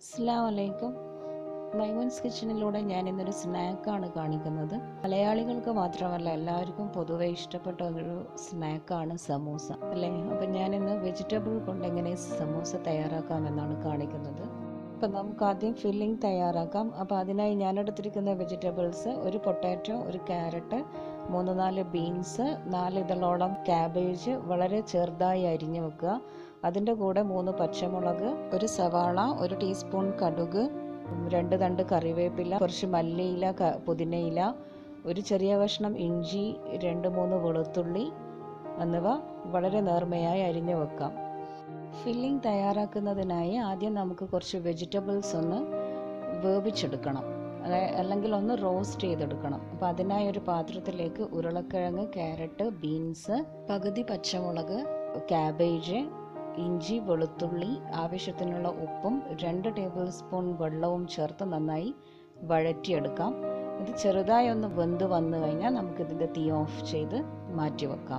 അസ്സാം വലൈക്കും മൈമൻസ് കിച്ചണിലൂടെ ഞാൻ ഇന്നൊരു സ്നാക്കാണ് കാണിക്കുന്നത് മലയാളികൾക്ക് മാത്രമല്ല എല്ലാവർക്കും പൊതുവെ ഇഷ്ടപ്പെട്ട ഒരു സ്നാക്കാണ് സമൂസ അല്ലേ അപ്പം ഞാനിന്ന് വെജിറ്റബിൾ കൊണ്ട് എങ്ങനെ സമൂസ തയ്യാറാക്കാമെന്നാണ് കാണിക്കുന്നത് അപ്പം നമുക്ക് ആദ്യം ഫില്ലിംഗ് തയ്യാറാക്കാം അപ്പോൾ അതിനായി ഞാൻ എടുത്തിരിക്കുന്ന വെജിറ്റബിൾസ് ഒരു പൊട്ടാറ്റോ ഒരു ക്യാരറ്റ് മൂന്ന് നാല് ബീൻസ് നാല് ഇതളോളം ക്യാബേജ് വളരെ ചെറുതായി അരിഞ്ഞു വെക്കുക അതിൻ്റെ കൂടെ മൂന്ന് പച്ചമുളക് ഒരു സവാള ഒരു ടീസ്പൂൺ കടുക് രണ്ട് തണ്ട് കറിവേപ്പില കുറച്ച് മല്ലിയില ക- പുതിനയില ഒരു ചെറിയ കഷ്ണം ഇഞ്ചി രണ്ട് മൂന്ന് വെളുത്തുള്ളി എന്നിവ വളരെ നേർമയായി അരിഞ്ഞു വെക്കാം ഫില്ലിംഗ് തയ്യാറാക്കുന്നതിനായി ആദ്യം നമുക്ക് കുറച്ച് വെജിറ്റബിൾസ് ഒന്ന് വേവിച്ചെടുക്കണം അതായ- അല്ലെങ്കിൽ ഒന്ന് റോസ്റ്റ് ചെയ്തെടുക്കണം അപ്പോൾ അതിനായി ഒരു പാത്രത്തിലേക്ക് ഉരുളക്കിഴങ്ങ് ക്യാരറ്റ് ബീൻസ് പകുതി പച്ചമുളക് ക്യാബേജ് ഇഞ്ചി വെളുത്തുള്ളി ആവശ്യത്തിനുള്ള ഉപ്പും രണ്ട് ടേബിൾ സ്പൂൺ വെള്ളവും ചേർത്ത് നന്നായി വഴറ്റിയെടുക്കാം ഇത് ചെറുതായി ഒന്ന് വെന്ത് വന്നു കഴിഞ്ഞാൽ നമുക്കിതിൻ്റെ തീ ഓഫ് ചെയ്ത് മാറ്റി വെക്കാം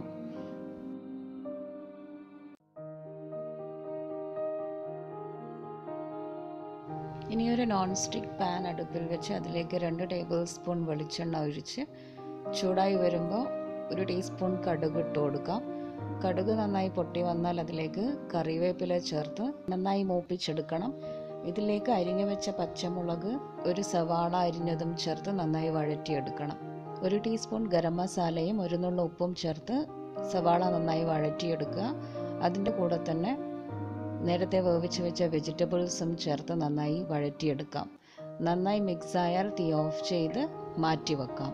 ഇനി ഒരു നോൺ സ്റ്റിക്ക് പാൻ അടുപ്പിൽ വെച്ച് അതിലേക്ക് രണ്ട് ടേബിൾ സ്പൂൺ വെളിച്ചെണ്ണ ഒഴിച്ച് ചൂടായി വരുമ്പോൾ ഒരു ടീസ്പൂൺ കടുക് ഇട്ട് കൊടുക്കാം കടുക് നന്നായി പൊട്ടി വന്നാൽ അതിലേക്ക് കറിവേപ്പില ചേർത്ത് നന്നായി മൂപ്പിച്ചെടുക്കണം ഇതിലേക്ക് അരിഞ്ഞു വെച്ച പച്ചമുളക് ഒരു സവാള അരിഞ്ഞതും ചേർത്ത് നന്നായി വഴറ്റിയെടുക്കണം ഒരു ടീസ്പൂൺ ഗരം മസാലയും ഒരു നുള്ള ഉപ്പും ചേർത്ത് സവാള നന്നായി വഴറ്റിയെടുക്കുക അതിൻ്റെ കൂടെ തന്നെ നേരത്തെ വേവിച്ച് വെച്ച വെജിറ്റബിൾസും ചേർത്ത് നന്നായി വഴറ്റിയെടുക്കാം നന്നായി മിക്സ് ആയാൽ തീ ഓഫ് ചെയ്ത് മാറ്റി വെക്കാം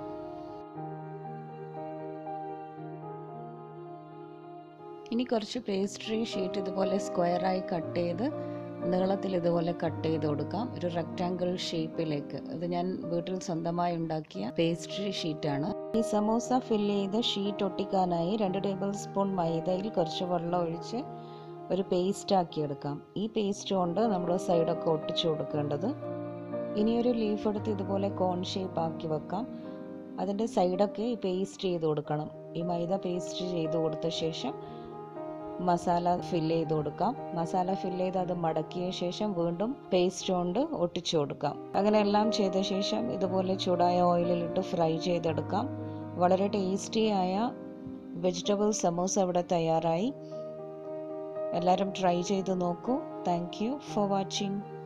ഇനി കുറച്ച് പേസ്ട്രി ഷീറ്റ് ഇതുപോലെ സ്ക്വയറായി കട്ട് ചെയ്ത് നീളത്തിൽ ഇതുപോലെ കട്ട് ചെയ്ത് കൊടുക്കാം ഒരു റെക്റ്റാങ്കിൾ ഷേപ്പിലേക്ക് ഇത് ഞാൻ വീട്ടിൽ സ്വന്തമായി ഉണ്ടാക്കിയ പേസ്ട്രി ഷീറ്റാണ് ഈ സമോസ ഫില്ല് ചെയ്ത് ഷീറ്റ് ഒട്ടിക്കാനായി രണ്ട് ടേബിൾ സ്പൂൺ മൈദയിൽ കുറച്ച് വെള്ളം ഒഴിച്ച് ഒരു പേസ്റ്റ് ആക്കി എടുക്കാം ഈ പേസ്റ്റ് കൊണ്ട് നമ്മൾ സൈഡൊക്കെ ഒട്ടിച്ചു കൊടുക്കേണ്ടത് ഇനി ഒരു ലീഫ് എടുത്ത് ഇതുപോലെ കോൺ ഷേപ്പ് ആക്കി വെക്കാം അതിൻ്റെ സൈഡൊക്കെ ഈ പേസ്റ്റ് ചെയ്ത് കൊടുക്കണം ഈ മൈദ പേസ്റ്റ് ചെയ്ത് കൊടുത്ത ശേഷം മസാല ഫില്ല് ചെയ്ത് കൊടുക്കാം മസാല ഫില്ല് ചെയ്ത് അത് മടക്കിയ ശേഷം വീണ്ടും പേസ്റ്റ് കൊണ്ട് ഒട്ടിച്ചു കൊടുക്കാം അങ്ങനെ എല്ലാം ചെയ്ത ശേഷം ഇതുപോലെ ചൂടായ ഓയിലിലിട്ട് ഫ്രൈ ചെയ്തെടുക്കാം വളരെ ടേസ്റ്റിയായ വെജിറ്റബിൾ സമോസ ഇവിടെ തയ്യാറായി എല്ലാവരും ട്രൈ ചെയ്ത് നോക്കൂ താങ്ക് യു ഫോർ വാച്ചിങ്